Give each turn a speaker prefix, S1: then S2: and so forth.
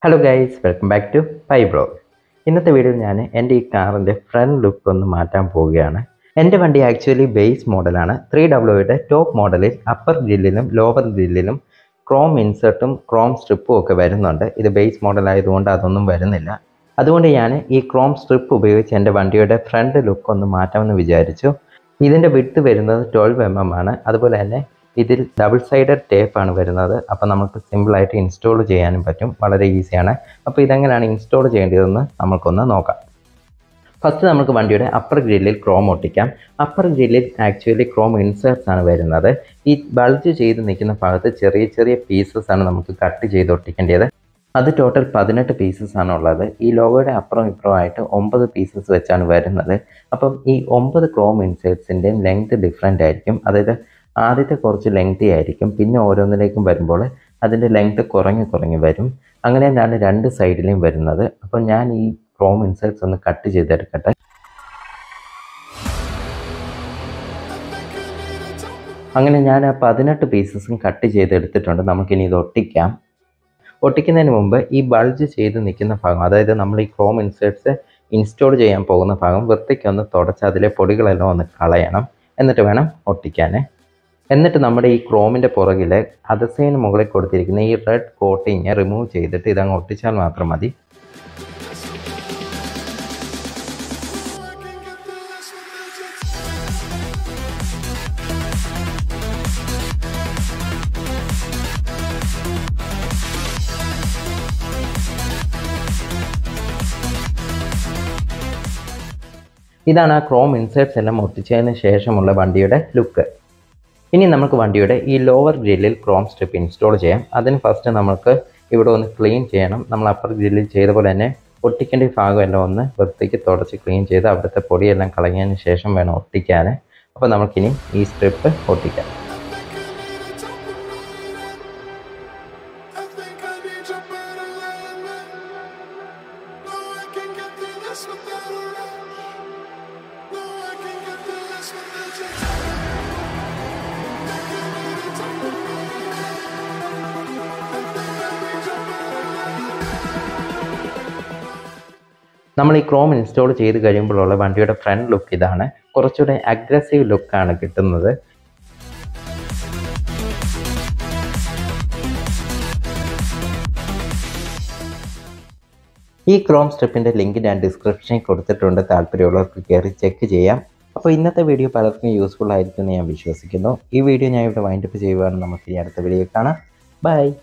S1: Hello guys welcome back to pie blog ഇന്നത്തെ വീഡിയോയിൽ ഞാൻ എൻ്റെ ഈ കാറിൻ്റെ ഫ്രണ്ട് ലുക്ക് ഒന്ന് മാറ്റാൻ പോവുകയാണ് എൻ്റെ വണ്ടി ആക്ച്വലി ബേസ് മോഡലാണ് ത്രീ ഡബ്ല്യൂയുടെ ടോപ്പ് മോഡലിൽ അപ്പർ ഗ്രില്ലിലും ലോവർ ഗ്രില്ലിലും ക്രോം ഇൻസേർട്ടും ക്രോം സ്ട്രിപ്പും ഒക്കെ വരുന്നുണ്ട് ഇത് ബേസ് മോഡൽ ആയതുകൊണ്ട് അതൊന്നും വരുന്നില്ല അതുകൊണ്ട് ഞാൻ ഈ ക്രോം സ്ട്രിപ്പ് ഉപയോഗിച്ച് എൻ്റെ വണ്ടിയുടെ ഫ്രണ്ട് ലുക്ക് ഒന്ന് മാറ്റാമെന്ന് വിചാരിച്ചു ഇതിൻ്റെ വിട്ട് വരുന്നത് ട്വൽവ് എം എം ആണ് അതുപോലെ തന്നെ ഇതിൽ ഡബിൾ സൈഡഡ് ടേപ്പാണ് വരുന്നത് അപ്പോൾ നമുക്ക് സിമ്പിളായിട്ട് ഇൻസ്റ്റാൾ ചെയ്യാനും പറ്റും വളരെ ഈസിയാണ് അപ്പോൾ ഇതെങ്ങനെയാണ് ഇൻസ്റ്റാൾ ചെയ്യേണ്ടതെന്ന് നമുക്കൊന്ന് നോക്കാം ഫസ്റ്റ് നമുക്ക് വണ്ടിയുടെ അപ്പർ ഗ്രില്ലിൽ ക്രോം ഒട്ടിക്കാം അപ്പർ ഗ്രില്ലിൽ ആക്ച്വലി ക്രോം ഇൻസേർട്സ് ആണ് വരുന്നത് ഈ ബൾജ് ചെയ്ത് നിൽക്കുന്ന ഭാഗത്ത് ചെറിയ ചെറിയ പീസസ് ആണ് നമുക്ക് കട്ട് ചെയ്ത് ഒട്ടിക്കേണ്ടത് അത് ടോട്ടൽ പതിനെട്ട് പീസസ് ആണ് ഉള്ളത് ഈ ലോഗോയുടെ അപ്പുറം ഇപ്പുറം ആയിട്ട് ഒമ്പത് പീസസ് വെച്ചാണ് വരുന്നത് അപ്പം ഈ ഒമ്പത് ക്രോം ഇൻസേർട്സിൻ്റെയും ലെങ്ത് ഡിഫറെൻ്റ് ആയിരിക്കും അതായത് ആദ്യത്തെ കുറച്ച് ലെങ്തി ആയിരിക്കും പിന്നെ ഓരോന്നിലേക്കും വരുമ്പോൾ അതിൻ്റെ ലെങ്ത് കുറഞ്ഞ് കുറഞ്ഞ് വരും അങ്ങനെയാണ് രണ്ട് സൈഡിലും വരുന്നത് അപ്പോൾ ഞാൻ ഈ ക്രോം ഇൻസേർട്സ് ഒന്ന് കട്ട് ചെയ്തെടുക്കട്ടെ അങ്ങനെ ഞാൻ ആ പതിനെട്ട് പീസസും കട്ട് ചെയ്തെടുത്തിട്ടുണ്ട് നമുക്കിനി ഇത് ഒട്ടിക്കാം ഒട്ടിക്കുന്നതിന് മുമ്പ് ഈ ബൾജ് ചെയ്ത് നിൽക്കുന്ന ഭാഗം അതായത് നമ്മൾ ഈ ക്രോം ഇൻസേർട്സ് ഇൻസ്റ്റാൾ ചെയ്യാൻ പോകുന്ന ഭാഗം വൃത്തിക്കൊന്ന് തുടച്ച് അതിലെ പൊടികളെല്ലാം ഒന്ന് കളയണം എന്നിട്ട് വേണം ഒട്ടിക്കാൻ എന്നിട്ട് നമ്മുടെ ഈ ക്രോമിൻ്റെ പുറകിൽ അതസൈന് മുകളിൽ കൊടുത്തിരിക്കുന്ന ഈ റെഡ് കോട്ടിങ് റിമൂവ് ചെയ്തിട്ട് ഇതങ്ങ് ഒട്ടിച്ചാൽ മാത്രം മതി ഇതാണ് ആ ക്രോം ഇൻസേർട്സ് എല്ലാം ഒട്ടിച്ചതിന് ശേഷമുള്ള വണ്ടിയുടെ ലുക്ക് ഇനി നമുക്ക് വണ്ടിയുടെ ഈ ലോവർ ഗ്രില്ലിൽ ക്രോം സ്ട്രിപ്പ് ഇൻസ്റ്റാൾ ചെയ്യാം അതിന് ഫസ്റ്റ് നമുക്ക് ഇവിടെ ഒന്ന് ക്ലീൻ ചെയ്യണം നമ്മൾ അപ്പർ ഗ്രില്ലിൽ ചെയ്ത പോലെ തന്നെ ഒട്ടിക്കേണ്ട ഈ ഭാഗമെല്ലാം ഒന്ന് വൃത്തിക്ക് തുടച്ച് ക്ലീൻ ചെയ്ത് അവിടുത്തെ പൊടിയെല്ലാം കളഞ്ഞതിന് ശേഷം വേണം ഒട്ടിക്കാൻ അപ്പോൾ നമുക്കിനി ഈ സ്ട്രിപ്പ് ഒട്ടിക്കാം
S2: I think I need you better than me. No, I can get through this without a rush. No, I can get through this without you.
S1: നമ്മൾ ഈ ക്രോം ഇൻസ്റ്റാൾ ചെയ്ത് കഴിയുമ്പോഴുള്ള വണ്ടിയുടെ ഫ്രണ്ട് ലുക്ക് ഇതാണ് കുറച്ചുകൂടെ അഗ്രസീവ് ലുക്കാണ് കിട്ടുന്നത് ഈ ക്രോം സ്ട്രിപ്പിൻ്റെ ലിങ്ക് ഞാൻ ഡിസ്ക്രിപ്ഷനിൽ കൊടുത്തിട്ടുണ്ട് താല്പര്യമുള്ളവർക്ക് കയറി ചെക്ക് ചെയ്യാം അപ്പോൾ ഇന്നത്തെ വീഡിയോ പലർക്കും യൂസ്ഫുൾ ആയിരിക്കുമെന്ന് ഞാൻ വിശ്വസിക്കുന്നു ഈ വീഡിയോ ഞാൻ ഇവിടെ വൈൻഡപ്പ് ചെയ്യുവാണ് നമുക്ക് ഇനി അടുത്ത വീഡിയോ കാണാം ബൈ